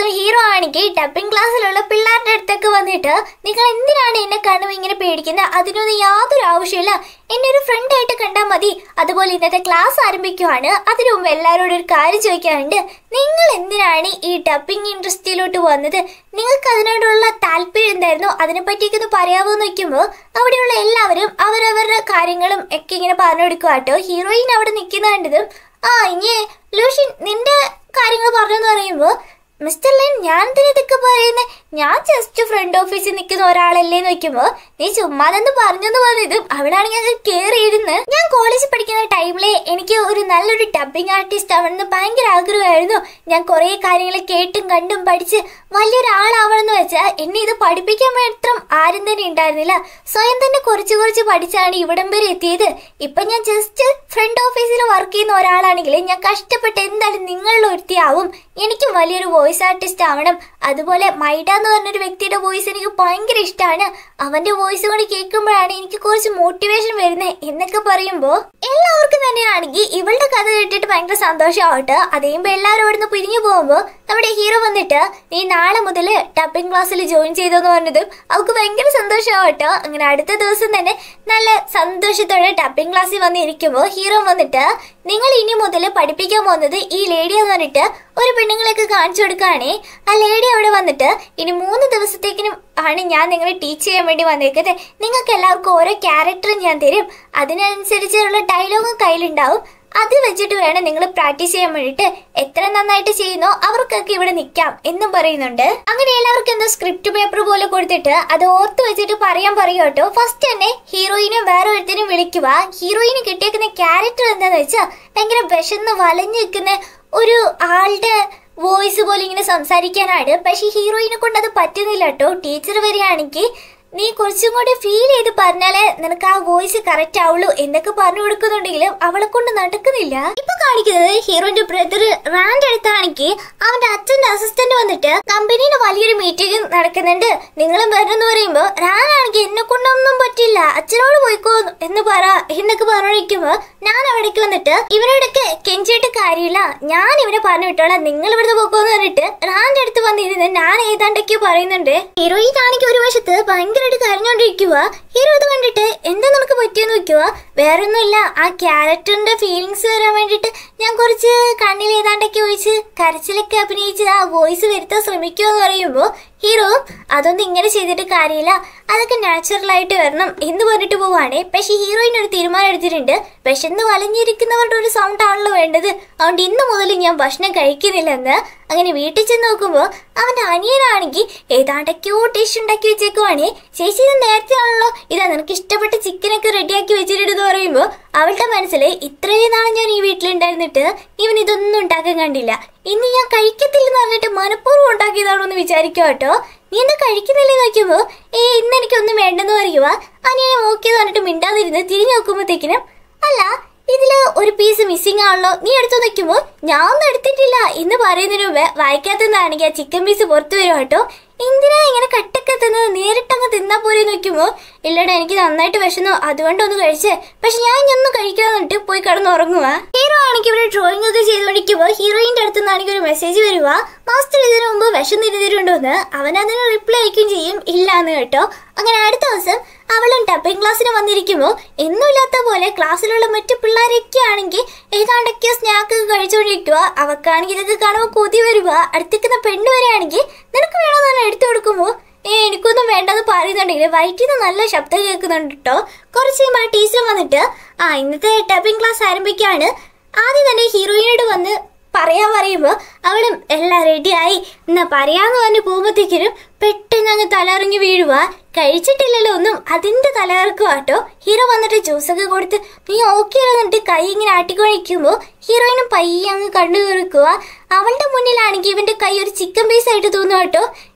അങ്ങനെ ഹീറോ ആണെങ്കിൽ ഡബിംഗ് ക്ലാസ്സിലുള്ള പിള്ളേരുടെ അടുത്തൊക്കെ വന്നിട്ട് നിങ്ങൾ എന്തിനാണ് എന്നെ കാണുമ്പോൾ ഇങ്ങനെ പേടിക്കുന്നത് അതിനൊന്നും യാതൊരു ആവശ്യമില്ല എന്നെ ഒരു ഫ്രണ്ട് ആയിട്ട് കണ്ടാൽ മതി അതുപോലെ ഇന്നത്തെ ക്ലാസ് ആരംഭിക്കുവാണ് അതിനു മുമ്പ് എല്ലാവരോടും ഒരു കാര്യം ചോദിക്കാനുണ്ട് നിങ്ങൾ എന്തിനാണ് ഈ ഡബിംഗ് ഇൻഡസ്ട്രിയിലോട്ട് വന്നത് നിങ്ങൾക്ക് അതിനോടുള്ള താല്പര്യം എന്തായിരുന്നു അതിനെ പറ്റിയൊക്കെ ഒന്ന് പറയാമോ എന്ന് വെക്കുമ്പോൾ അവിടെയുള്ള എല്ലാവരും അവരവരുടെ കാര്യങ്ങളും ഒക്കെ ഇങ്ങനെ പറഞ്ഞു കൊടുക്കുക കേട്ടോ ഹീറോയിൻ അവിടെ നിൽക്കുന്ന കണ്ടതും ആ ഇനി ലൂഷിൻ നിന്റെ കാര്യങ്ങൾ പറഞ്ഞെന്ന് പറയുമ്പോൾ മിസ്റ്റർ ലൈൻ ഞാൻ എന്തിനാ ഇതൊക്കെ പറയുന്നത് ഞാൻ ജസ്റ്റ് ഫ്രണ്ട് ഓഫീസിൽ നിൽക്കുന്ന ഒരാളല്ലേ എന്ന് വെക്കുമ്പോൾ നീ ചുമ്മാതെന്ന് പറഞ്ഞെന്ന് പറഞ്ഞതും അവിടാണെങ്കിൽ അങ്ങ് കയറിയിരുന്ന് ഞാൻ കോളേജിൽ പഠിക്കുന്ന ടൈമിലെ എനിക്ക് ഒരു നല്ലൊരു ഡബിങ് ആർട്ടിസ്റ്റ് ആവണമെന്ന് ഭയങ്കര ആഗ്രഹമായിരുന്നു ഞാൻ കുറേ കാര്യങ്ങൾ കേട്ടും കണ്ടും പഠിച്ച് വലിയൊരാളാവണമെന്ന് വെച്ചാൽ എന്നെ ഇത് പഠിപ്പിക്കാൻ മാത്രം ആരും തന്നെ ഉണ്ടായിരുന്നില്ല സ്വയം തന്നെ കുറച്ച് കുറച്ച് പഠിച്ചാണ് ഇവിടം വരെ എത്തിയത് ഇപ്പൊ ഞാൻ ജസ്റ്റ് ഫ്രണ്ട് ഓഫീസിൽ വർക്ക് ചെയ്യുന്ന ഒരാളാണെങ്കിൽ ഞാൻ കഷ്ടപ്പെട്ട് എന്തായാലും നിങ്ങളിൽ ഒരുത്തിയാവും എനിക്കും വലിയൊരു വോയിസ് ആർട്ടിസ്റ്റ് ആവണം അതുപോലെ മൈഡ എന്ന് പറഞ്ഞൊരു വ്യക്തിയുടെ വോയിസ് എനിക്ക് ഭയങ്കര ഇഷ്ടമാണ് അവന്റെ വോയിസ് കൂടി കേൾക്കുമ്പോഴാണ് എനിക്ക് കുറച്ച് മോട്ടിവേഷൻ വരുന്നത് എന്നൊക്കെ പറയുമ്പോൾ എല്ലാവർക്കും തന്നെയാണെങ്കിൽ ഇവളുടെ കഥ കേട്ടിട്ട് ഭയങ്കര സന്തോഷമാവട്ടെ അതേയുമ്പോൾ എല്ലാവരും അവിടുന്ന് പിരിഞ്ഞു പോകുമ്പോൾ നമ്മുടെ ഹീറോ വന്നിട്ട് നീ നാളെ മുതൽ ടപ്പിംഗ് ക്ലാസ്സിൽ ജോയിൻ ചെയ്തെന്ന് പറഞ്ഞതും അവൾക്ക് ഭയങ്കര സന്തോഷമാവട്ടോ അങ്ങനെ അടുത്ത ദിവസം തന്നെ നല്ല സന്തോഷത്തോടെ ടപ്പിംഗ് ക്ലാസ്സിൽ വന്നിരിക്കുമ്പോൾ ഹീറോ വന്നിട്ട് നിങ്ങൾ ഇനി മുതൽ പഠിപ്പിക്കാൻ പോകുന്നത് ഈ ലേഡി എന്ന് പറഞ്ഞിട്ട് ഒരു പെണ്ണുങ്ങളെയൊക്കെ കാണിച്ചു കൊടുക്കുകയാണേ ആ ലേഡി അവിടെ വന്നിട്ട് ഇനി മൂന്ന് ദിവസത്തേക്കിനും ആണ് ഞാൻ നിങ്ങളെ ടീച്ച് ചെയ്യാൻ വേണ്ടി വന്നേക്കുന്നത് നിങ്ങൾക്ക് എല്ലാവർക്കും ഓരോ ക്യാരക്ടറും ഞാൻ തരും അതിനനുസരിച്ചുള്ള ഡയലോഗും കയ്യിലുണ്ടാവും അത് വെച്ചിട്ട് വേണം നിങ്ങൾ പ്രാക്ടീസ് ചെയ്യാൻ വേണ്ടിയിട്ട് എത്ര നന്നായിട്ട് ചെയ്യുന്നോ അവർക്കൊക്കെ ഇവിടെ നിൽക്കാം എന്നും പറയുന്നുണ്ട് അങ്ങനെ എല്ലാവർക്കും എന്തോ സ്ക്രിപ്റ്റ് പേപ്പർ പോലെ കൊടുത്തിട്ട് അത് ഓർത്ത് വെച്ചിട്ട് പറയാൻ പറയും കേട്ടോ ഫസ്റ്റ് തന്നെ ഹീറോയിനും വേറെ ഒരുത്തിനും വിളിക്കുക ഹീറോയിന് കിട്ടിയേക്കുന്ന ക്യാരക്ടർ എന്താന്ന് വെച്ചാൽ ഭയങ്കര വിശന്ന് വലഞ്ഞു നിൽക്കുന്ന ഒരു ആളുടെ വോയിസ് പോലെ ഇങ്ങനെ സംസാരിക്കാനാണ് പക്ഷെ ഹീറോയിനെ കൊണ്ട് അത് പറ്റുന്നില്ല കേട്ടോ ടീച്ചർ വരികയാണെങ്കിൽ നീ കുറച്ചും കൂടി ഫീൽ ചെയ്ത് പറഞ്ഞാലേ നിനക്ക് ആ വോയിസ് കറക്റ്റ് ആവുള്ളൂ എന്നൊക്കെ പറഞ്ഞു കൊടുക്കുന്നുണ്ടെങ്കിലും അവളെ കൊണ്ട് നടക്കുന്നില്ല ഇപ്പൊ കാണിക്കുന്നത് ഹീറോന്റെ ബ്രദർ റാൻഡ് അടുത്താണെങ്കിൽ അവന്റെ അച്ഛന്റെ അസിസ്റ്റന്റ് വന്നിട്ട് കമ്പനിയുടെ വലിയൊരു മീറ്റിംഗ് നടക്കുന്നുണ്ട് നിങ്ങളും വരണമെന്ന് പറയുമ്പോ റാൻ ആണെങ്കിൽ എന്നെ കൊണ്ടൊന്നും പറ്റില്ല അച്ഛനോട് പോയിക്കോ എന്ന് പറ എന്നൊക്കെ പറഞ്ഞിരിക്കുമ്പോ ഞാൻ അവിടേക്ക് വന്നിട്ട് ഇവരോടൊക്കെ കെഞ്ചിയിട്ട് കാര്യമില്ല ഞാൻ ഇവനെ പറഞ്ഞു വിട്ടോളാം നിങ്ങൾ ഇവിടുന്ന് പോക്കോന്ന് പറഞ്ഞിട്ട് റാന്റെ അടുത്ത് വന്നിരുന്ന് ഞാൻ ഏതാണ്ടൊക്കെയോ പറയുന്നുണ്ട് ഹീറോയിൻ ആണെങ്കിൽ ഒരു വശത്ത് ഭയങ്കരമായിട്ട് കരഞ്ഞോണ്ടിരിക്കുക ഹീറോ ഇത് കണ്ടിട്ട് എന്താ നമുക്ക് പറ്റിയെന്ന് വെക്കുക വേറൊന്നുമില്ല ആ ക്യാരക്ടറിന്റെ ഫീലിങ്സ് വരാൻ വേണ്ടിയിട്ട് ഞാൻ കുറച്ച് കണ്ണിൽ ഏതാണ്ടൊക്കെ ഒഴിച്ച് കരച്ചിലൊക്കെ അഭിനയിച്ച് ആ വോയിസ് വരുത്താൻ ശ്രമിക്കുമോ എന്ന് പറയുമ്പോൾ ഹീറോ അതൊന്നും ഇങ്ങനെ ചെയ്തിട്ട് കാര്യമില്ല അതൊക്കെ നാച്ചുറൽ ആയിട്ട് വരണം എന്ന് പറഞ്ഞിട്ട് പോവാണേ പക്ഷെ ഹീറോയിൻ ഒരു തീരുമാനം എടുത്തിട്ടുണ്ട് വിശന്ന് വലഞ്ഞിരിക്കുന്നവരുടെ ഒരു സൗണ്ട് ആണല്ലോ വേണ്ടത് അതുകൊണ്ട് ഇന്ന് മുതൽ ഞാൻ ഭക്ഷണം കഴിക്കുന്നില്ലെന്ന് അങ്ങനെ വീട്ടിൽ ചെന്ന് നോക്കുമ്പോൾ അവന്റെ അനിയനാണെങ്കിൽ ഏതാണ്ടൊക്കെയോ ഡിഷ് ഉണ്ടാക്കി വെച്ചേക്കുവാണേ ചേച്ചി ഇത് നേരത്തെ ആണല്ലോ ഇതാ നിനക്ക് ഇഷ്ടപ്പെട്ട ചിക്കനൊക്കെ റെഡിയാക്കി വെച്ചിട്ടുണ്ടെന്ന് പറയുമ്പോൾ അവളുടെ മനസ്സിൽ ഇത്രയും നാളെ ഞാൻ ഈ വീട്ടിലുണ്ടായിരുന്നിട്ട് ഇവൻ ഇതൊന്നും ഉണ്ടാക്കാൻ കണ്ടില്ല ഇന്ന് ഞാൻ കഴിക്കത്തില്ലെന്ന് പറഞ്ഞിട്ട് മനഃപൂർവ്വം ഉണ്ടാക്കിയതാണോ എന്ന് വിചാരിക്കുക കേട്ടോ നീ എന്താ കഴിക്കുന്നില്ലേ നോക്കുമ്പോ ഏ ഇന്ന് എനിക്കൊന്നും വേണ്ടെന്ന് പറയുക അനിയനെ നോക്കിയെന്ന് പറഞ്ഞിട്ട് മിണ്ടാതിരുന്ന് തിരിഞ്ഞു നോക്കുമ്പോഴത്തേക്കിനും അല്ല ഇതില് ഒരു പീസ് മിസ്സിംഗ് ആണല്ലോ നീ എടുത്തു നിൽക്കുമ്പോ ഞാൻ ഒന്നും എടുത്തിട്ടില്ല എന്ന് പറയുന്നതിന് മുമ്പ് വായിക്കാത്തതാണെങ്കിൽ ആ ചിക്കൻ പീസ് പുറത്തു വരും കേട്ടോ എന്തിനാ ഇങ്ങനെ കട്ടൊക്കെ തിന്നത് നേരിട്ടങ്ങ് തിന്നാ പോരെ നോക്കുമ്പോ ഇല്ലടാ എനിക്ക് നന്നായിട്ട് വിശന്നു അതുകൊണ്ട് ഒന്ന് കഴിച്ചേ പക്ഷെ ഞാൻ ഇനി കഴിക്കാന്ന് പറഞ്ഞിട്ട് പോയി കിടന്ന് ഉറങ്ങുക ഹീറോ ആണെങ്കിൽ ഇവിടെ ഡ്രോയിങ് ഒക്കെ ചെയ്തുകൊണ്ടിരിക്കുമ്പോ ഹീറോയിന്റെ അടുത്ത് നിന്നാണെങ്കിൽ ഒരു മെസ്സേജ് വരിക മാസ്റ്റർ ഇതിനു മുമ്പ് വിശന്നിരുന്നിട്ടുണ്ടോന്ന് അവൻ അതിന് റിപ്ലൈ അയക്കുകയും ചെയ്യും ഇല്ലാന്ന് കേട്ടോ അങ്ങനെ അടുത്ത ദിവസം അവളും ടപ്പിംഗ് ക്ലാസ്സിന് വന്നിരിക്കുമ്പോൾ എന്നുമില്ലാത്ത പോലെ ക്ലാസ്സിലുള്ള മറ്റു പിള്ളേരൊക്കെ ആണെങ്കിൽ ഏതാണ്ടൊക്കെയോ സ്നാക്ക് കഴിച്ചുകൊണ്ടിരിക്കുക അവക്കാണെങ്കിൽ ഇതൊക്കെ കാണുമ്പോൾ കൊതി വരിക അടുത്തേക്കുന്ന പെണ്ണ് വരെയാണെങ്കിൽ നിനക്ക് വേണോ തന്നെ എടുത്തു കൊടുക്കുമ്പോൾ ഏ എനിക്കൊന്നും വേണ്ടെന്ന് പറയുന്നുണ്ടെങ്കിൽ വയറ്റിൽ നിന്ന് നല്ല ശബ്ദം കേൾക്കുന്നുണ്ട് കേട്ടോ കുറച്ച് കഴിയുമ്പോൾ ആ ടീച്ചർ വന്നിട്ട് ആ ഇന്നത്തെ ടപ്പിംഗ് ക്ലാസ് ആരംഭിക്കുകയാണ് ആദ്യം തന്നെ ഹീറോയിനോട് വന്ന് പറയാൻ പറയുമ്പോൾ അവളും എല്ലാം റെഡിയായി എന്നാ പറയാന്ന് പറഞ്ഞ് പോകുമ്പോഴത്തേക്കിനും പെട്ടെന്ന് അങ്ങ് തലറിഞ്ഞ് വീഴുക കഴിച്ചിട്ടില്ലല്ലോ ഒന്നും അതിന്റെ തലകറക്കുക കേട്ടോ ഹീറോ വന്നിട്ട് ജ്യൂസൊക്കെ കൊടുത്ത് നീ ഓക്കെ എന്നിട്ട് കൈ ഇങ്ങനെ ആട്ടിക്കൊഴിക്കുമ്പോൾ ഹീറോയിനും പയ്യെ അങ്ങ് കണ്ണു കീറിക്കുക അവളുടെ മുന്നിലാണെങ്കിൽ ഇവന്റെ കൈ ഒരു ചിക്കൻ പീസ് ആയിട്ട് തോന്നുക കേട്ടോ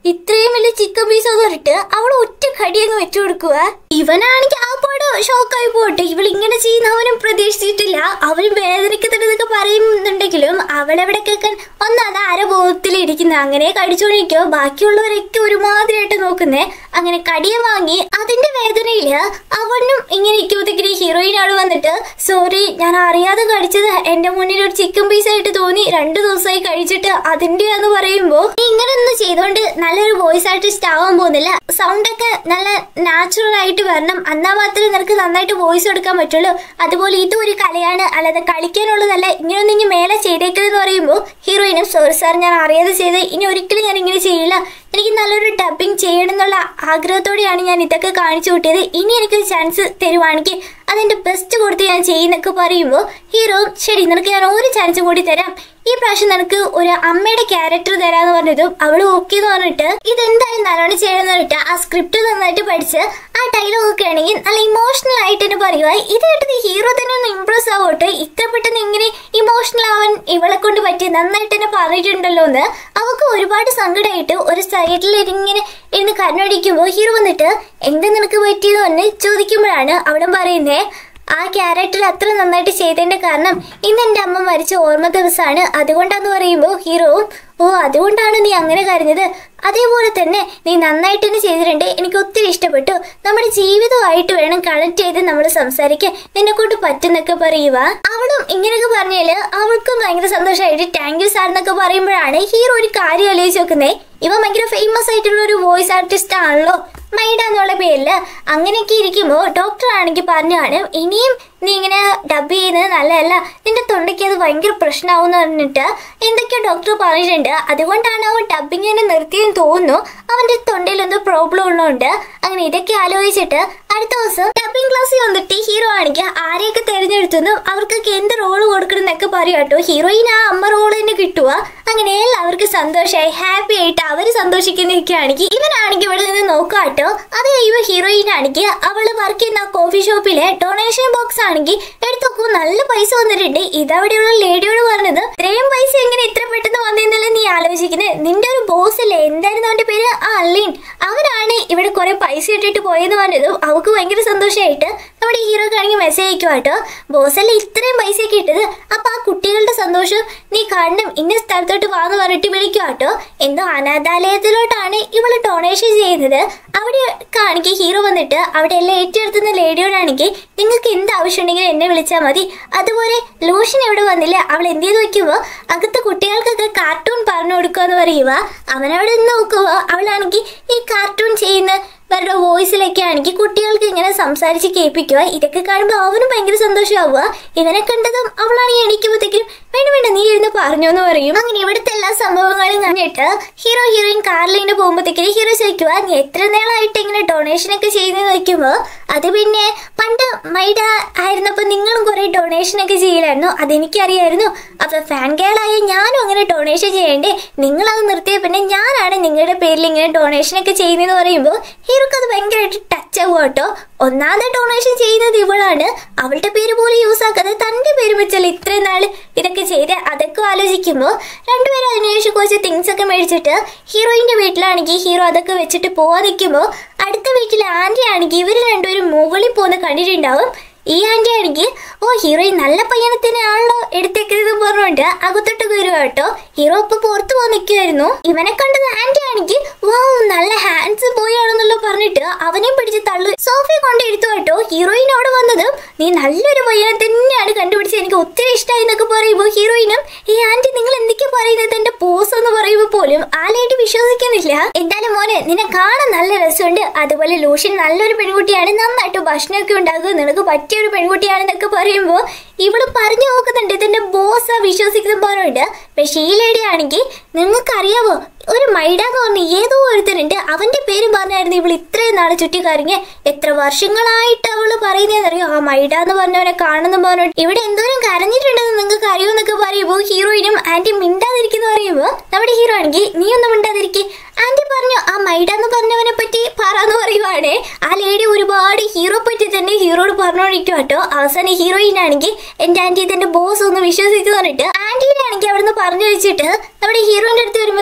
ഇത്രയും വലിയ ചിക്കൻ പീസ് പറഞ്ഞിട്ട് അവൾ ഒറ്റ കടി അങ്ങ് വെച്ചു കൊടുക്കുക ഇവനാണെങ്കിൽ ആ പാട് ഷോക്കായി പോട്ടെ ഇവൾ ഇങ്ങനെ ചെയ്യുന്ന അവനും പ്രതീക്ഷിച്ചിട്ടില്ല അവനും വേദനിക്കുന്നുണ്ടെന്നൊക്കെ പറയുന്നുണ്ടെങ്കിലും അവളെവിടെ കേൾക്കാൻ ഒന്നത് അരബോധത്തിലിരിക്കുന്ന അങ്ങനെ കടിച്ചോണ്ടിരിക്കോ ബാക്കിയുള്ളവരൊക്കെ ഒരുമാതിരിയായിട്ട് നോക്കുന്നേ അങ്ങനെ കടിയെ വാങ്ങി അതിന്റെ വേദനയില് അവനും ഇങ്ങനെ ഇരിക്കുമ്പോഴത്തേക്കിന് ഹീറോയിൻ ആള് വന്നിട്ട് സോറി ഞാൻ അറിയാതെ കടിച്ചത് എന്റെ മുന്നിൽ ഒരു ചിക്കൻ പീസ് ആയിട്ട് തോന്നി രണ്ടു ദിവസമായി കഴിച്ചിട്ട് അതിന്റെ എന്ന് പറയുമ്പോ നീ ഇങ്ങനെ ഒന്ന് ചെയ്തോണ്ട് നല്ലൊരു വോയിസ് ആർട്ടിസ്റ്റ് ആവാൻ പോകുന്നില്ല സൗണ്ട് ഒക്കെ നല്ല നാച്ചുറൽ ആയിട്ട് വരണം എന്നാ മാത്രമേ നിനക്ക് നന്നായിട്ട് വോയിസ് കൊടുക്കാൻ പറ്റുള്ളൂ അതുപോലെ ഇതും ഒരു കലയാണ് അല്ലാതെ കളിക്കാനുള്ളതല്ല ഇങ്ങനൊന്നും ഇനി മേലെ ചെയ്തേക്കരുതെന്ന് പറയുമ്പോൾ ഹീറോയിനും സോറി സാർ ഞാൻ അറിയാതെ ചെയ്ത് ഇനി ഒരിക്കലും ഞാൻ ഇങ്ങനെ ചെയ്യില്ല എനിക്ക് നല്ലൊരു ഡബിങ് ചെയ്യണം എന്നുള്ള ആഗ്രഹത്തോടെയാണ് ഞാൻ ഇതൊക്കെ കാണിച്ചു കൂട്ടിയത് ഇനി എനിക്കൊരു ചാൻസ് തരുവാണെങ്കിൽ അതിന്റെ ബെസ്റ്റ് കൊടുത്ത് ഞാൻ ചെയ്യുന്നൊക്കെ പറയുമ്പോൾ ഹീറോ ശരി നിനക്ക് ഞാൻ ഒരു ചാൻസ് കൂടി തരാം ഈ പ്രാവശ്യം നിനക്ക് ഒരു അമ്മയുടെ ക്യാരക്ടർ തരാന്ന് പറഞ്ഞതും അവള് ഓക്കെ എന്ന് പറഞ്ഞിട്ട് ഇതെന്തായാലും നല്ലോണം ചെയ്യണമെന്ന് പറഞ്ഞിട്ട് ആ സ്ക്രിപ്റ്റ് നന്നായിട്ട് പഠിച്ച് ആ ഡയലോഗ് ഒക്കെ ആണെങ്കിൽ നല്ല ഇമോഷണൽ ആയിട്ട് തന്നെ പറയുക ഇത് കേട്ടത് ഹീറോ തന്നെ ഒന്ന് ഇംപ്രസ് ആവട്ടെ ഇത്ര പെട്ടെന്ന് ഇങ്ങനെ ഇമോഷണൽ ആവാൻ ഇവളെ കൊണ്ട് പറ്റി നന്നായിട്ട് തന്നെ പറഞ്ഞിട്ടുണ്ടല്ലോ എന്ന് അവൾക്ക് ഒരുപാട് സങ്കടമായിട്ട് ഒരു സൈഡിൽ ഇങ്ങനെ ഇരുന്ന് കണ്ണടിക്കുമ്പോൾ ഹീറോ വന്നിട്ട് എന്താ നിനക്ക് പറ്റിയെന്ന് പറഞ്ഞ് ചോദിക്കുമ്പോഴാണ് അവിടെ പറയുന്നേ ആ ക്യാരക്ടർ അത്ര നന്നായിട്ട് ചെയ്തതിന്റെ കാരണം ഇന്ന് എന്റെ അമ്മ മരിച്ച ഓർമ്മ ദിവസമാണ് അതുകൊണ്ടാന്ന് പറയുമ്പോൾ ഹീറോവും ഓ അതുകൊണ്ടാണ് നീ അങ്ങനെ കരഞ്ഞത് അതേപോലെ തന്നെ നീ നന്നായിട്ട് തന്നെ ചെയ്തിട്ടുണ്ട് എനിക്ക് ഒത്തിരി ഇഷ്ടപ്പെട്ടു നമ്മുടെ ജീവിതമായിട്ട് വേണം കണക്ട് ചെയ്ത് നമ്മൾ സംസാരിക്കാൻ നിന്നെ കൊണ്ട് പറ്റുന്നൊക്കെ പറയുക അവളും ഇങ്ങനെയൊക്കെ പറഞ്ഞാല് അവൾക്കും ഭയങ്കര സന്തോഷമായിട്ട് താങ്ക് യു സാർ എന്നൊക്കെ പറയുമ്പോഴാണ് ഹീറോ ഒരു കാര്യം ആലോചിച്ച് നോക്കുന്നേ ഇവ ഭയങ്കര ഫേമസ് ആയിട്ടുള്ള ഒരു വോയിസ് ആർട്ടിസ്റ്റ് ആണല്ലോ മൈഡ എന്നുള്ള പേരില് അങ്ങനെയൊക്കെ ഇരിക്കുമ്പോൾ ഡോക്ടർ ആണെങ്കിൽ പറഞ്ഞാണ് ഇനിയും നീ ഇങ്ങനെ ഡബ് ചെയ്യുന്നത് നല്ലതല്ല നിന്റെ തൊണ്ടയ്ക്ക് അത് ഭയങ്കര പ്രശ്നമാവും എന്ന് പറഞ്ഞിട്ട് എന്തൊക്കെയോ ഡോക്ടർ പറഞ്ഞിട്ടുണ്ട് അതുകൊണ്ടാണ് അവൻ ഡബിങ്ങിനെ നിർത്തിയെന്ന് തോന്നുന്നു അവന്റെ തൊണ്ടയിൽ എന്തോ പ്രോബ്ലം ഉള്ളതുകൊണ്ട് അങ്ങനെ ഇതൊക്കെ ആലോചിച്ചിട്ട് അടുത്ത ദിവസം ഡബിങ് ക്ലാസ്സിൽ വന്നിട്ട് ഹീറോ ആണെങ്കിൽ ആരെയൊക്കെ തിരഞ്ഞെടുത്തു അവർക്കൊക്കെ എന്ത് റോള് കൊടുക്കണം എന്നൊക്കെ പറയും കേട്ടോ ഹീറോയിൻ ആ അമ്മ റോള് തന്നെ കിട്ടുക അങ്ങനെ എല്ലാവർക്കും സന്തോഷമായി ഹാപ്പി ആയിട്ട് അവര് സന്തോഷിക്കുന്നിരിക്കുകയാണെങ്കിൽ ഇവനാണെങ്കിൽ ഇവിടെ നിന്ന് നോക്കുക കേട്ടോ അത് കഴിയുമ്പോൾ ഹീറോയിൻ ആണെങ്കിൽ അവള് വർക്ക് ചെയ്യുന്ന കോഫി ഷോപ്പിലെ ഡൊണേഷൻ ബോക്സ് ആണെങ്കിൽ എടുത്തൊക്കെ നല്ല പൈസ വന്നിട്ടുണ്ട് ഇതവിടെയുള്ള ലേഡിയോട് പറഞ്ഞത് ഇത്രയും പൈസ എങ്ങനെ ഇത്ര പെട്ടെന്ന് വന്നിരുന്നല്ലേ നീ ആലോചിക്കുന്നത് നിന്റെ ഒരു ബോസ് അല്ലേ എന്തായിരുന്നു അവന്റെ പേര് ആ അല്ലീൻ അവനാണ് ഇവിടെ കുറെ പൈസ ഇട്ടിട്ട് പോയെന്ന് പറഞ്ഞതും അവൾക്ക് ഭയങ്കര സന്തോഷമായിട്ട് നമ്മുടെ ഹീറോക്ക് ആണെങ്കിൽ മെസ്സേജ് അയക്കുക കേട്ടോ ബോസ് അല്ലേ ഇത്രയും പൈസ കിട്ടത് അപ്പൊ ആ കുട്ടികളുടെ സന്തോഷം നീ കാണണം ഇന്ന സ്ഥലത്തോട്ട് വാന്ന് പറഞ്ഞിട്ട് വിളിക്കുക കേട്ടോ എന്തോ അനാഥാലയത്തിലോട്ടാണ് ഇവള് ഡൊണേഷൻ ചെയ്യുന്നത് അവിടെ കാണിക്കുക ഹീറോ വന്നിട്ട് അവിടെ എല്ലാം ഏറ്റെടുത്തുന്ന ലേഡിയോടാണെങ്കിൽ നിങ്ങൾക്ക് എന്ത് ആവശ്യമുണ്ടെങ്കിലും എന്നെ വിളിച്ചാൽ മതി അതുപോലെ ലൂഷൻ ഇവിടെ വന്നില്ല അവൾ എന്ത് ചെയ്ത് വെക്കുമ്പോ അകത്ത് കുട്ടികൾക്കൊക്കെ കാർട്ടൂൺ പറഞ്ഞു കൊടുക്കുക എന്ന് പറയുക അവനവിടെ നിന്ന് നോക്കുമ്പോ അവളാണെങ്കിൽ ഈ കാർട്ടൂൺ ചെയ്യുന്ന അവരുടെ വോയിസിലൊക്കെ ആണെങ്കിൽ കുട്ടികൾക്ക് ഇങ്ങനെ സംസാരിച്ച് കേൾപ്പിക്കുക ഇതൊക്കെ കാണുമ്പോൾ അവനും ഭയങ്കര സന്തോഷമാവുക ഇവനെ കണ്ടതും അവളാണെങ്കിൽ എണീക്കുമ്പോഴത്തേക്കും വേണ്ട വേണ്ട നീ ഇരുന്ന് പറഞ്ഞു എന്ന് പറയും അങ്ങനെ ഇവിടുത്തെ എല്ലാ സംഭവങ്ങളും കണ്ടിട്ട് ഹീറോ ഹീറോയിൻ കാറിൽ ഇങ്ങനെ പോകുമ്പോഴത്തേക്കും ഹീറോ ചോദിക്കുക നീ എത്ര നാളായിട്ട് ഇങ്ങനെ ഡൊണേഷൻ ഒക്കെ ചെയ്യുന്നത് നോക്കുമ്പോൾ അത് പിന്നെ പണ്ട് മൈഡ ആയിരുന്നപ്പോൾ നിങ്ങളും കുറെ ഡൊണേഷൻ ഒക്കെ ചെയ്യില്ലായിരുന്നു അതെനിക്കറിയായിരുന്നു അപ്പൊ ഫാൻ ഗേളായ ഞാനും അങ്ങനെ ഡൊണേഷൻ ചെയ്യണ്ടേ നിങ്ങൾ അത് നിർത്തിയ പിന്നെ ഞാനാണ് നിങ്ങളുടെ പേരിൽ ഇങ്ങനെ ഡൊണേഷൻ ഒക്കെ ചെയ്യുന്നതെന്ന് പറയുമ്പോൾ ഹീറോക്ക് അത് ഭയങ്കരമായിട്ട് ടച്ച് ആവുക കേട്ടോ ഒന്നാമത്തെ ഡൊണേഷൻ ചെയ്യുന്നത് ഇവളാണ് അവളുടെ പേര് പോലും യൂസ് ആക്കാതെ തന്റെ പേര് വെച്ചല്ലേ ഇത്രയും നാള് ഇതൊക്കെ ചെയ്ത് അതൊക്കെ ആലോചിക്കുമ്പോൾ രണ്ടുപേരും അതിനുശേഷം കുറച്ച് തിങ്സ് ഒക്കെ മേടിച്ചിട്ട് ഹീറോയിന്റെ വീട്ടിലാണെങ്കിൽ ഹീറോ അതൊക്കെ വെച്ചിട്ട് പോവാൻ നിൽക്കുമ്പോൾ അടുത്ത വീട്ടിലെ ആന്റി ആണെങ്കിൽ ഇവർ രണ്ടുപേരും മുകളിൽ പോകുന്ന കണ്ടിട്ടുണ്ടാവും ഈ ആന്റി ആണെങ്കിൽ ഓ ഹീറോയിൻ നല്ല പയ്യനെ തന്നെയാണല്ലോ എടുത്തേക്കരുത് പറഞ്ഞുകൊണ്ട് അകത്തോട്ട് കയറുക കേട്ടോ ഹീറോ ഇപ്പൊ പുറത്തു പോകാൻ നിൽക്കുമായിരുന്നു ഇവനെ കണ്ടത് ആന്റി ആണെങ്കിൽ വാ നല്ല ഹാൻഡ്സ് ബോയ് ആണെന്നല്ലോ പറഞ്ഞിട്ട് അവനെ പിടിച്ച് തള്ളു സോഫയെ കൊണ്ട് എടുത്തു കേട്ടോ ഹീറോയിൻ അവിടെ വന്നതും നീ നല്ലൊരു പയ്യനെ തന്നെയാണ് കണ്ടുപിടിച്ചത് എനിക്ക് ഒത്തിരി ഇഷ്ടമായി എന്നൊക്കെ പറയുമ്പോൾ ഹീറോയിനും ഈ ആന്റി നിങ്ങൾ എന്തൊക്കെയാ പറയുന്നത് എന്റെ പോസ് എന്ന് പറയുമ്പോൾ പോലും ആ ലേഡി വിശ്വസിക്കുന്നില്ല എന്തായാലും മോനെ നിന്നെ കാണാൻ നല്ല രസമുണ്ട് അതുപോലെ ലൂഷ്യൻ നല്ലൊരു പെൺകുട്ടിയാണ് നന്നായിട്ട് ഭക്ഷണമൊക്കെ ഉണ്ടാക്കുക നിനക്ക് പറ്റിയ ഒരു പെൺകുട്ടിയാണെന്നൊക്കെ പറയുമ്പോൾ ഇവള് പറഞ്ഞു നോക്കുന്നുണ്ട് ഇതിന്റെ ബോസ് വിശ്വസിക്കുന്ന പോലുണ്ട് പക്ഷേ ഈ ലേഡി ആണെങ്കിൽ നിങ്ങൾക്കറിയാവോ ഒരു മൈഡ എന്ന് പറഞ്ഞ ഏതോ ഒരുത്തനുണ്ട് അവന്റെ പേര് പറഞ്ഞായിരുന്നു ഇവൾ ഇത്രയും നാള് ചുറ്റിക്കറിഞ്ഞ് എത്ര വർഷങ്ങളായിട്ട് അവള് പറയുന്നതെന്നറിയോ ആ മൈഡ എന്ന് പറഞ്ഞവനെ കാണുന്നു പറഞ്ഞു ഇവിടെ എന്തോരം കരഞ്ഞിട്ടുണ്ടെന്ന് നിങ്ങൾക്ക് അറിയുമെന്നൊക്കെ പറയുമ്പോൾ ഹീറോയിനും ആന്റി മിണ്ടാതിരിക്കുന്നു പറയുമ്പോൾ നമ്മുടെ ഹീറോ ആണെങ്കിൽ നീ ഒന്നും മിണ്ടാതിരിക്കും ആന്റി പറഞ്ഞു ആ മൈഡ എന്ന് പറഞ്ഞവനെ പറ്റി പറയാന്ന് പറയുവാണേ ആ ലേഡി ഒരുപാട് ഹീറോ പറ്റി തന്നെ ഹീറോട് പറഞ്ഞോണ്ടിരിക്കും കേട്ടോ അവസാനം ഹീറോയിൻ ആണെങ്കിൽ എന്റെ ആന്റി ഇതെന്റെ ബോസ് ഒന്ന് വിശ്വസിച്ചു പറഞ്ഞിട്ട് ആന്റീനെ ആണെങ്കിൽ അവിടുന്ന് പറഞ്ഞു വെച്ചിട്ട് നമ്മുടെ ഹീറോയിന്റെ അടുത്ത് വരുമ്പോൾ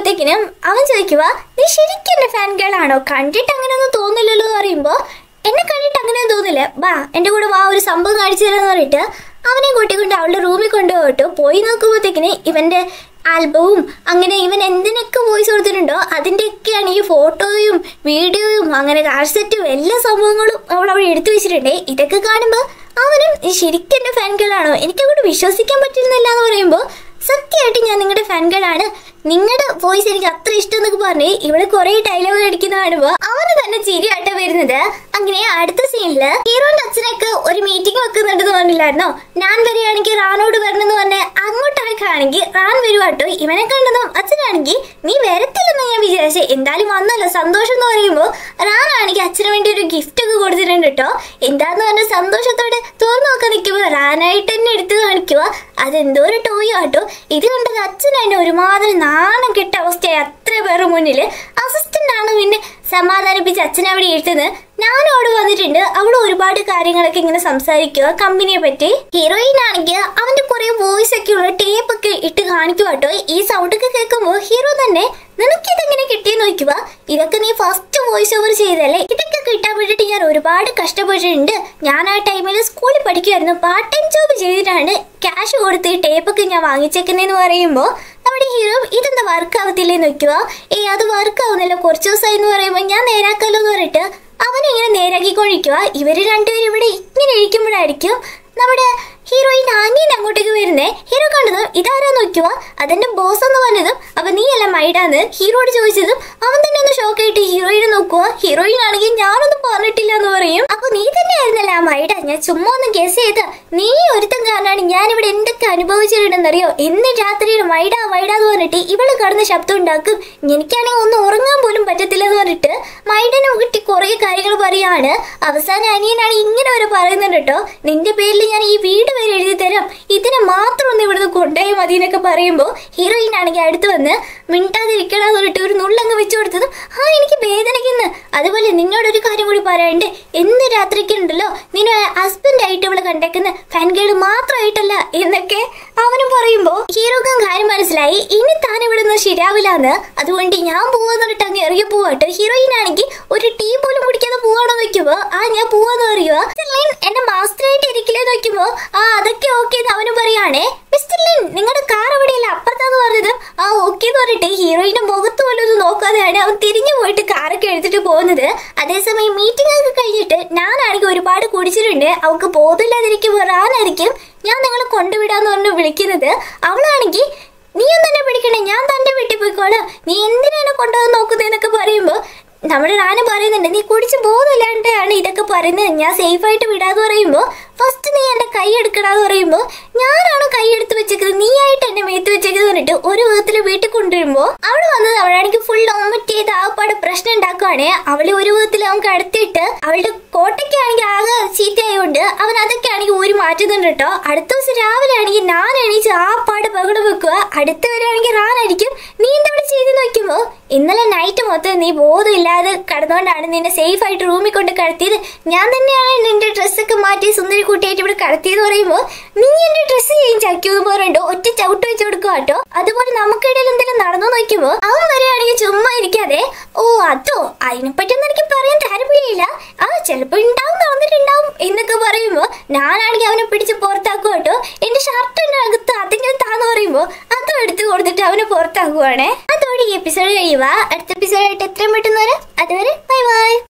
നോക്കുമ്പോഴത്തേക്കിനും അവൻ ചോദിക്കുക നീ ശരിക്കും എന്റെ ഫാൻ ഗേൾ ആണോ കണ്ടിട്ട് അങ്ങനെയൊന്നും തോന്നില്ലല്ലോ എന്ന് പറയുമ്പോ എന്നെ കണ്ടിട്ട് അങ്ങനെയൊന്നും തോന്നില്ല ബാ എന്റെ കൂടെ വാ ഒരു സംഭവം കാണിച്ചു തരാന്ന് പറഞ്ഞിട്ട് അവനെ കൂട്ടിക്കൊണ്ട് അവളുടെ റൂമിൽ കൊണ്ടുപോയിട്ട് പോയി നോക്കുമ്പോഴത്തേക്കിന് ഇവന്റെ ആൽബവും അങ്ങനെ ഇവൻ എന്തിനൊക്കെ വോയിസ് കൊടുത്തിട്ടുണ്ടോ അതിൻ്റെയൊക്കെയാണ് ഈ ഫോട്ടോയും വീഡിയോയും അങ്ങനെ കാഴ്സെറ്റും എല്ലാ സംഭവങ്ങളും അവൾ അവിടെ എടുത്തു വെച്ചിട്ടുണ്ട് ഇതൊക്കെ കാണുമ്പോൾ അവനും ഈ ശരിക്കും എൻ്റെ ഫാൻകളാണോ എനിക്കങ്ങോട്ട് വിശ്വസിക്കാൻ പറ്റുന്നില്ല എന്ന് പറയുമ്പോൾ സത്യമായിട്ട് ഞാൻ നിങ്ങളുടെ ഫാൻകളാണ് നിങ്ങളുടെ വോയിസ് എനിക്ക് അത്ര ഇഷ്ടം എന്നൊക്കെ പറഞ്ഞ് ഇവിടെ കുറെ ഡയലോഗ് അടിക്കുന്ന കാണുമ്പോൾ അവന് തന്നെ ചിരിയായിട്ട് വരുന്നത് അങ്ങനെ അടുത്ത സീനില് ഹീറോന്റെ അച്ഛനൊക്കെ ഒരു മീറ്റിംഗ് വെക്കുന്നുണ്ടെന്ന് പറഞ്ഞില്ലായിരുന്നോ ഞാൻ വരികയാണെങ്കിൽ റാനോട് വരണമെന്ന് പറഞ്ഞ് അങ്ങോട്ടാണെങ്കിൽ റാൻ വരുവാട്ടോ ഇവനെ കണ്ടതും അച്ഛനാണെങ്കിൽ നീ വരത്തില്ലെന്ന് ഞാൻ വിചാരിച്ചേ എന്തായാലും വന്നല്ലോ സന്തോഷം എന്ന് പറയുമ്പോൾ റാൻ ആണെങ്കിൽ അച്ഛന് വേണ്ടി ഒരു ഗിഫ്റ്റ് ഒക്കെ കൊടുത്തിട്ടുണ്ട് കേട്ടോ എന്താന്ന് പറഞ്ഞ സന്തോഷത്തോടെ തുറന്നു നോക്കാൻ നിൽക്കുമ്പോൾ റാനായിട്ട് തന്നെ എടുത്തു കാണിക്കുക അതെന്തോ ഒരു ടോയോ ആട്ടോ ഇത് കണ്ടത് അച്ഛനതിന് ഒരുമാതിരി നാണം കെട്ട അവസ്ഥയായി അത്ര പേരുടെ മുന്നിൽ അസിസ്റ്റന്റ് ആണ് പിന്നെ സമാധാനിപ്പിച്ച് അച്ഛനെ അവിടെ ഇരുത്തുന്നത് ഞാനും അവിടെ വന്നിട്ടുണ്ട് അവിടെ ഒരുപാട് കാര്യങ്ങളൊക്കെ ഇങ്ങനെ സംസാരിക്കുക കമ്പനിയെ പറ്റി ഹീറോയിൻ ആണെങ്കിൽ അവന്റെ കുറെ വോയിസ് ഒക്കെ ഉള്ള ടേപ്പ് ഒക്കെ ഇട്ട് കാണിക്കുക കേട്ടോ ഈ സൗണ്ട് ഒക്കെ കേൾക്കുമ്പോൾ ഹീറോ തന്നെ നിനക്ക് ഇതെങ്ങനെ കിട്ടിയെന്ന് നോക്കുക ഇതൊക്കെ നീ ഫസ്റ്റ് വോയിസ് ഓവർ ചെയ്തല്ലേ ഇതൊക്കെ കിട്ടാൻ വേണ്ടിയിട്ട് ഞാൻ ഒരുപാട് കഷ്ടപ്പെട്ടിട്ടുണ്ട് ഞാൻ ആ ടൈമിൽ സ്കൂളിൽ പഠിക്കുമായിരുന്നു പാർട്ട് ടൈം ജോബ് ചെയ്തിട്ടാണ് ക്യാഷ് കൊടുത്ത് ഈ ടേപ്പൊക്കെ ഞാൻ വാങ്ങിച്ചേക്കുന്നതെന്ന് പറയുമ്പോൾ നമ്മുടെ ഹീറോ ഇതെന്താ വർക്ക് ആവത്തില്ലേന്ന് വെക്കുക ഏയ് അത് വർക്ക് ആവുന്നില്ല കുറച്ച് ദിവസമായി എന്ന് പറയുമ്പോൾ ഞാൻ നേരാക്കാലോ എന്ന് പറഞ്ഞിട്ട് അവനെ ഇങ്ങനെ നേരാക്കിക്കൊണ്ടിരിക്കുക ഇവര് രണ്ടുപേരും ഇവിടെ ഇങ്ങനെ ഇരിക്കുമ്പോഴായിരിക്കും നമ്മുടെ ഹീറോയിൻ ആനിയൻ അങ്ങോട്ടേക്ക് വരുന്നേ ഹീറോ കണ്ടതും ഇതാരാ നോക്കുക അതെന്റെ ബോസ് എന്ന് പറഞ്ഞതും അപ്പൊ നീ അല്ല മൈഡാന്ന് ഹീറോയോട് ചോദിച്ചതും അവൻ തന്നെ ഒന്ന് ഷോക്ക് ആയിട്ട് ഹീറോയിനെ നോക്കുക ഹീറോയിൻ ആണെങ്കിൽ ഞാനൊന്നും പറഞ്ഞിട്ടില്ല എന്ന് പറയും അപ്പൊ നീ തന്നെ ആയിരുന്നല്ലേ ആ മൈഡ ഞാൻ ചുമ്മാ ഒന്ന് ഗസ് ചെയ്ത് നീ ഒരുത്തം കാരണമാണ് ഞാൻ ഇവിടെ എന്തൊക്കെ അനുഭവിച്ചിട്ടുണ്ടെന്നറിയോ ഇന്ന് രാത്രിയിൽ മൈഡ മൈഡ എന്ന് പറഞ്ഞിട്ട് ഇവള് കടന്ന് ശബ്ദം ഉണ്ടാക്കും എനിക്കാണെങ്കിൽ ഒന്ന് ഉറങ്ങാൻ പോലും പറ്റത്തില്ല എന്ന് പറഞ്ഞിട്ട് മൈഡനെ കിട്ടി കുറെ കാര്യങ്ങൾ പറയാണ് അവസാനം അനിയനാണ് ഇങ്ങനെ വരെ പറയുന്നുണ്ട് കേട്ടോ നിന്റെ പേരിൽ ഞാൻ ഈ വീട് വരെ എഴുതി തരാം ഇതിനെ മാത്രം ഒന്ന് ഇവിടുന്ന് കൊണ്ടുപോയി മതി എന്നൊക്കെ പറയുമ്പോൾ ഹീറോയിൻ ആണെങ്കിൽ അടുത്ത് വന്ന് മിണ്ടാതിരിക്കണമെന്ന് പറഞ്ഞിട്ട് ഒരു നുള്ളങ്ങ് വെച്ചു കൊടുത്തതും ആ എനിക്ക് വേദനിക്കുന്നു അതുപോലെ നിന്നോടൊരു കാര്യം കൂടി പറയാനുണ്ട് എന്ത് രാത്രിക്കുണ്ടല്ലോ നിന്നെ ഹസ്ബൻഡ് ആയിട്ട് ഇവള് കണ്ടേക്കുന്ന ഫാൻഗേഡ് മാത്രമായിട്ടല്ല എന്നൊക്കെ അവനും പറയുമ്പോൾ ഹീറോക്കും കാര്യം മനസ്സിലായി ഇനി താൻ ഇവിടെ നിന്ന് ശരിയാവില്ലാന്ന് അതുകൊണ്ട് ഞാൻ പോവാന്ന് പറഞ്ഞിട്ട് അങ്ങ് ഇറങ്ങി പോവാട്ടോ ഹീറോയിൻ ആണെങ്കിൽ ഒരു ടീ പോലും കുടിക്കാതെ പോവാണോ നോക്കുമ്പോ ആ ഞാൻ പോവാന്ന് പറയുക എന്നെ മാസ്റ്ററായിട്ട് ഇരിക്കില്ലേ നോക്കുമ്പോ ആ അതൊക്കെ ഓക്കെ എന്ന് അവനും പറയാണേ മിസ്റ്റർ ലിൻ നിങ്ങളുടെ കാർ എവിടെയല്ല അപ്പുറത്താന്ന് പറഞ്ഞത് ആ ഓക്കെ എന്ന് പറഞ്ഞിട്ട് ഹീറോയിന്റെ മുഖത്ത് പോലും ഒന്ന് നോക്കാതെയാണ് അവൻ തിരിഞ്ഞു പോയിട്ട് കാറൊക്കെ എടുത്തിട്ട് പോകുന്നത് അതേസമയം മീറ്റിംഗ് ഒക്കെ കഴിഞ്ഞിട്ട് ഞാനാണെങ്കിൽ ഒരുപാട് കുടിച്ചിട്ടുണ്ട് അവൾക്ക് ബോധമില്ലാതിരിക്കുമ്പോൾ റാനായിരിക്കും ഞാൻ നിങ്ങളെ കൊണ്ടുവിടാന്ന് പറഞ്ഞ് വിളിക്കുന്നത് അവളാണെങ്കിൽ നീയും തന്നെ പിടിക്കണേ ഞാൻ തന്റെ വീട്ടിൽ പോയിക്കോളാം നീ എന്തിനാണ് കൊണ്ടുവന്ന് നോക്കുന്നതെന്നൊക്കെ പറയുമ്പോൾ നമ്മുടെ റാന് പറയുന്നുണ്ട് നീ കുടിച്ച് ബോധമില്ലാണ്ടാണ് ഇതൊക്കെ പറയുന്നത് ഞാൻ സേഫ് ആയിട്ട് വിടാന്ന് പറയുമ്പോൾ ഫസ്റ്റ് നീ എന്റെ കൈ എടുക്കണമെന്ന് പറയുമ്പോൾ ഞാനാണ് കൈ എടുത്ത് വെച്ചേക്കുന്നത് നീ ആയിട്ട് എന്നെ മേത്ത് വെച്ചേക്കുന്നത് പറഞ്ഞിട്ട് ഒരു വിധത്തിൽ വീട്ടിൽ കൊണ്ടുവരുമ്പോൾ അവിടെ വന്നത് അവളാണെങ്കിൽ ഫുൾ ഓമറ്റ് ചെയ്ത് ആപ്പാട് പ്രശ്നം ഉണ്ടാക്കുവാണേ അവളെ ഒരു വിധത്തിൽ അവൻ കടത്തിയിട്ട് അവളുടെ കോട്ടയ്ക്കാണെങ്കിൽ ആകെ ചീത്തയായോണ്ട് അവൻ അതൊക്കെ ആണെങ്കിൽ ഊരി മാറ്റുന്നുണ്ട് കേട്ടോ അടുത്ത ദിവസം രാവിലെ ആണെങ്കിൽ ഞാൻ എണീച്ച് ആ പാട് പകട് വെക്കുക അടുത്ത വരെയാണെങ്കിൽ റാനായിരിക്കും നീ എന്താ ഇവിടെ ചെയ്ത് നോക്കുമ്പോ ഇന്നലെ നൈറ്റ് മൊത്തം നീ ബോധമില്ലാതെ കടന്നുകൊണ്ടാണ് നിന്നെ സേഫ് ആയിട്ട് റൂമിൽ കൊണ്ട് കടത്തിയത് ഞാൻ തന്നെയാണ് നിന്റെ ഡ്രസ്സൊക്കെ മാറ്റി സുന്ദരി കുട്ടിയായിട്ട് ഇവിടെ കടത്തിയെന്ന് പറയുമ്പോൾ നീ എന്റെ ഡ്രസ്സ് ചേഞ്ച് ആക്കിയെന്ന് പറയുന്നുണ്ട് ഒറ്റ ചവിട്ട് വെച്ച് കൊടുക്കുക കേട്ടോ അതുപോലെ നമുക്കിടയിൽ എന്തെങ്കിലും നടന്നു നോക്കുമ്പോൾ അവൻ വരെയാണെങ്കിൽ ചുമ്മാ ഇരിക്കാതെ ഓ അതോ അതിനെപ്പറ്റിയൊന്നും എനിക്ക് പറയാൻ താല്പര്യമില്ല ആ ചിലപ്പോ ഉണ്ടാവും നടന്നിട്ടുണ്ടാവും എന്നൊക്കെ പറയുമ്പോൾ ഞാനാണെങ്കിൽ അവനെ പിടിച്ച് പുറത്താക്കുക കേട്ടോ എന്റെ ഷർട്ടിന്റെ അകത്ത് അതിങ്ങനെ താന്ന് പറയുമ്പോൾ അതും എടുത്ത് കൊടുത്തിട്ട് അവനെ പുറത്താക്കുവാണേ അതോടെ ഈ എപ്പിസോഡ് കഴിയുക അടുത്ത എപ്പിസോഡായിട്ട് എത്രയും പെട്ടെന്ന് വരാം അതുവരെ ബൈ ബൈ